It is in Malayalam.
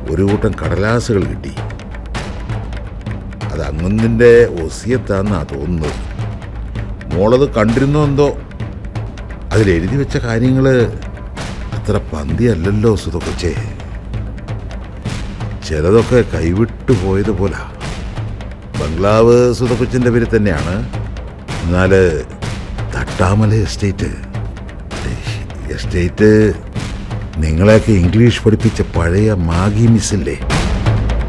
ഒരു കൂട്ടം കടലാസുകൾ കിട്ടി അത് അങ്ങുന്നിൻ്റെ ഒസിയത്താന്നാ തോന്നുന്നത് മോളത് കണ്ടിരുന്നോ എന്തോ അതിലെഴുതി വെച്ച കാര്യങ്ങൾ അത്ര പന്തിയല്ലല്ലോ സുതക്കൊച്ചേ ചിലതൊക്കെ കൈവിട്ടു പോയത് പോലാ ബംഗ്ലാവ് സുതക്കൊച്ചിൻ്റെ പേര് തന്നെയാണ് എന്നാൽ തട്ടാമല എസ്റ്റേറ്റ് എസ്റ്റേറ്റ് നിങ്ങളെയൊക്കെ ഇംഗ്ലീഷ് പഠിപ്പിച്ച പഴയ മാഗി മിസ്സില്ലേ